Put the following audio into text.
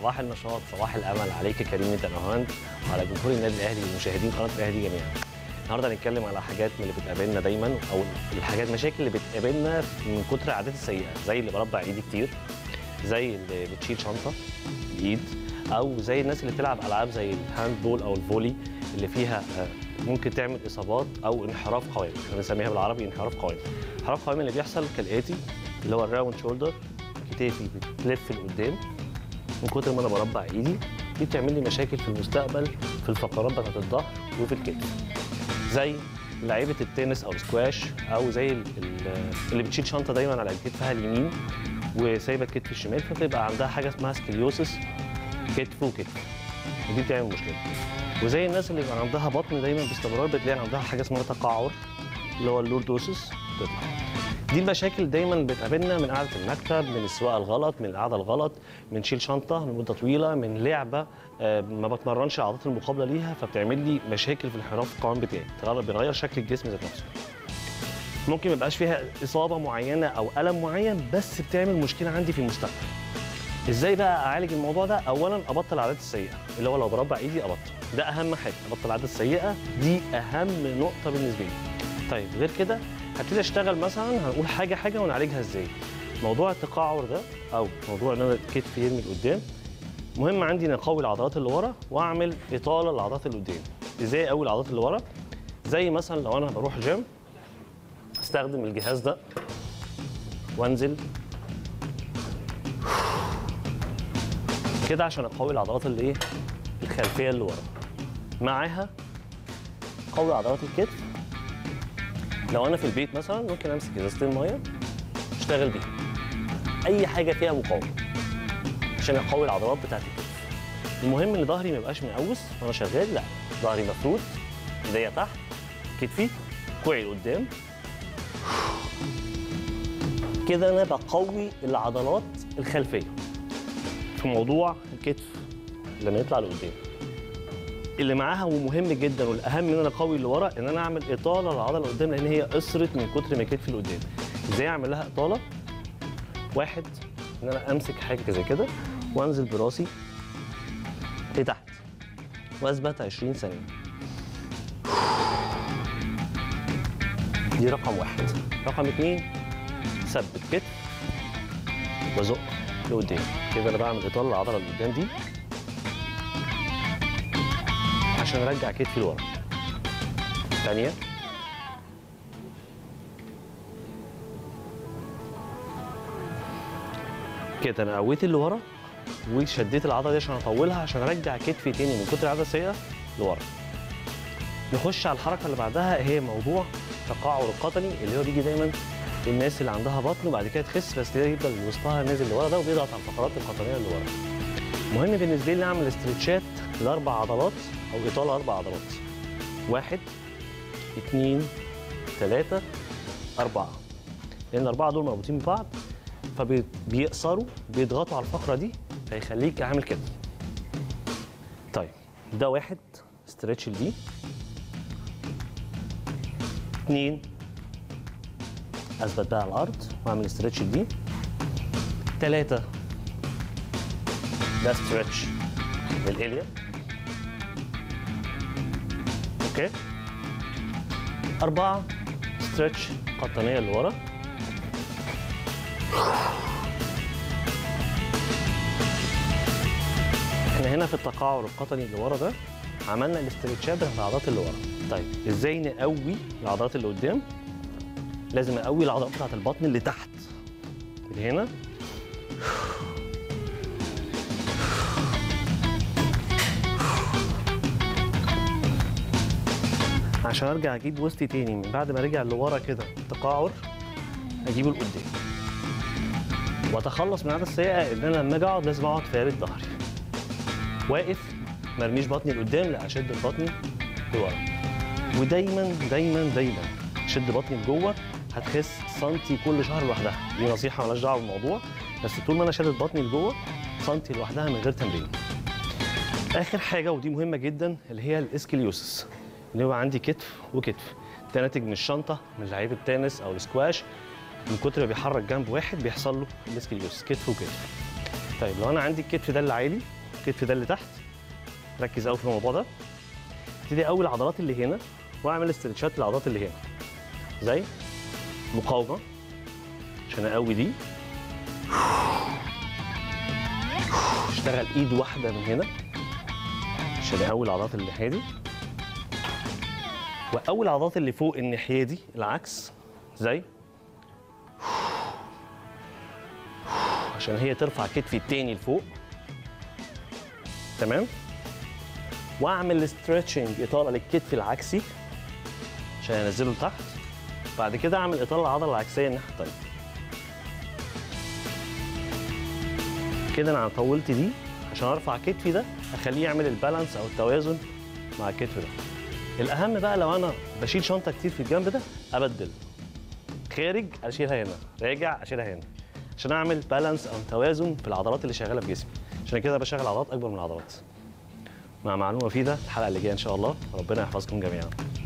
صباح النشاط صباح الامل عليك كريم تنهاند وعلى جمهور النادي الاهلي ومشاهدين قناه الاهلي جميعا النهارده هنتكلم على حاجات من اللي بتقابلنا دايما او الحاجات مشاكل اللي بتقابلنا من كتر العادات السيئه زي اللي بربع ايدي كتير زي اللي بتشيل شنطه بايد او زي الناس اللي بتلعب العاب زي الهاند بول او الفولي اللي فيها آه، ممكن تعمل اصابات او انحراف قوائم احنا بنسميها بالعربي انحراف قوائم انحراف قوائم اللي بيحصل كالاتي اللي هو الراوند شولدر كتافي بتلف لقدام من كتر ما انا بربع ايدي دي بتعمل لي مشاكل في المستقبل في الفقرات بتاعت الظهر وفي الكتف زي لعيبه التنس او السكواش او زي ال- ال- اللي بتشيل شنطه دايما على كتفها اليمين وسايبه الكتف الشمال فبتبقى عندها حاجه اسمها سكليوسس كتف وكتف ودي بتعمل مشكله وزي الناس اللي بيبقى عندها بطن دايما باستمرار بتلاقي عندها حاجه اسمها تقعر اللي هو اللوردوسس بتطلع دي المشاكل دايما بتقابلنا من قعده المكتب من السواقه الغلط من القعده الغلط من شيل شنطه من مده طويله من لعبه آه، ما بتمرنش العضلات المقابله ليها فبتعمل لي مشاكل في انحراف القوام بتاعي تغير- بيغير شكل الجسم ذات نفسه ممكن ما يبقاش فيها اصابه معينه او الم معين بس بتعمل مشكله عندي في المستقبل ازاي بقى اعالج الموضوع ده اولا ابطل العادات السيئه اللي هو لو بربع ايدي ابطل ده اهم حاجه ابطل العادات السيئه دي اهم نقطه بالنسبه لي طيب غير كده هبتدي اشتغل مثلا هنقول حاجه حاجه ونعالجها ازاي موضوع التقعر ده او موضوع ان انا كتفي يرمي لقدام مهم عندي ان اقوي العضلات اللي ورا واعمل اطاله للعضلات اللي قدام ازاي اقوي العضلات اللي ورا زي مثلا لو انا بروح جيم استخدم الجهاز ده وانزل كده عشان اقوي العضلات اللي ايه الخلفيه اللي ورا معاها قوي عضلات الكتف لو انا في البيت مثلا ممكن امسك ازازتين ميه اشتغل بيها اي حاجه فيها مقاومه عشان اقوي العضلات بتاعت الكتف المهم ان ظهري ما يبقاش مقوس وانا شغال لا ظهري مفرود ايديا تحت كتفي كوعي لقدام كده انا بقوي العضلات الخلفيه في موضوع الكتف لما يطلع لقدام اللي معاها ومهم جدا والاهم ان انا اقوي اللي ورا ان انا اعمل اطاله للعضله اللي قدام لان هي قصرت من كتر ما كتفي لقدام ازاي اعمل لها اطاله واحد ان انا امسك حاجه زي كده وانزل براسي لتحت واثبت 20 ثانيه دي رقم واحد رقم اتنين ثبت كتف وزق لقدام كده انا بعمل اطاله للعضله اللي قدام دي عشان ارجع كتفي لورا ثانيه كده انا قويت اللي ورا وشديت العضله دي عشان اطولها عشان ارجع كتفي تاني من كتر العضله السيئه لورا نخش على الحركه اللي بعدها هي موضوع تقاعر القطني اللي هو بيجي دايما للناس اللي عندها بطن وبعد كده تخس بس تلاقي يفضل وسطها نازل لورا ده وبيضغط على الفقرات القطنيه اللي ورا مهم بالنسبه لي اعمل استرتشات لاربع عضلات او اطاله اربع عضلات واحد اثنين ثلاثه اربعه لان الاربعه دول مربوطين ببعض فبيقصروا بيضغطوا على الفقره دي فيخليك عامل كده طيب ده واحد استرتش لدي اثنين اثبت بقى على الارض واعمل استرتش لدي ثلاثه ده ستريتش للإليا اوكي أربعة ستريتش قطنية لورا احنا هنا في التقاعر القطني اللي ورا ده عملنا الاسترتشات بتاعت العضلات اللي ورا طيب ازاي نقوي العضلات اللي قدام لازم اقوي العضلات بتاعت البطن اللي تحت من هنا عشان ارجع اجيب وسطي تاني من بعد ما رجع لورا كده تقاعر اجيبه لقدام واتخلص من العاده السيئه ان انا لما اجي اقعد لازم اقعد فارد ظهري واقف ما ارميش بطني لقدام لا اشد بطني لورا ودايما دايما دايما شد بطني لجوه هتخس سنتي كل شهر لوحدها دي نصيحه مالهاش دعوه بالموضوع بس طول ما انا شادد بطني لجوه سنتي لوحدها من غير تمرين اخر حاجه ودي مهمه جدا اللي هي الاسكليوسس اللي هو عندي كتف وكتف ده ناتج من الشنطه من لعيب التنس او السكواش من كتر ما بيحرك جنب واحد بيحصل له الاسكليوسس كتف وكتف طيب لو انا عندي الكتف ده اللي عالي الكتف ده اللي تحت ركز قوي في الموضوع ده ابتدي اقوي العضلات اللي هنا واعمل استرتشات للعضلات اللي هنا زي مقاومه عشان اقوي دي اشتغل ايد واحده من هنا عشان اقوي العضلات اللي الناحيه دي واقوي العضلات اللي فوق الناحيه دي العكس زي عشان هي ترفع كتفي التاني لفوق تمام واعمل ستريتشنج اطاله للكتف العكسي عشان انزله لتحت بعد كده اعمل اطاله العضله العكسيه الناحيه التانيه كده انا طولت دي عشان ارفع كتفي ده اخليه يعمل البالانس او التوازن مع الكتف ده الاهم بقى لو انا بشيل شنطه كتير في الجنب ده ابدل خارج اشيلها هنا راجع اشيلها هنا عشان اعمل بالانس او توازن في العضلات اللي شغاله في جسمي عشان كده بشغل عضلات اكبر من العضلات مع معلومه مفيده الحلقه اللي جايه ان شاء الله ربنا يحفظكم جميعا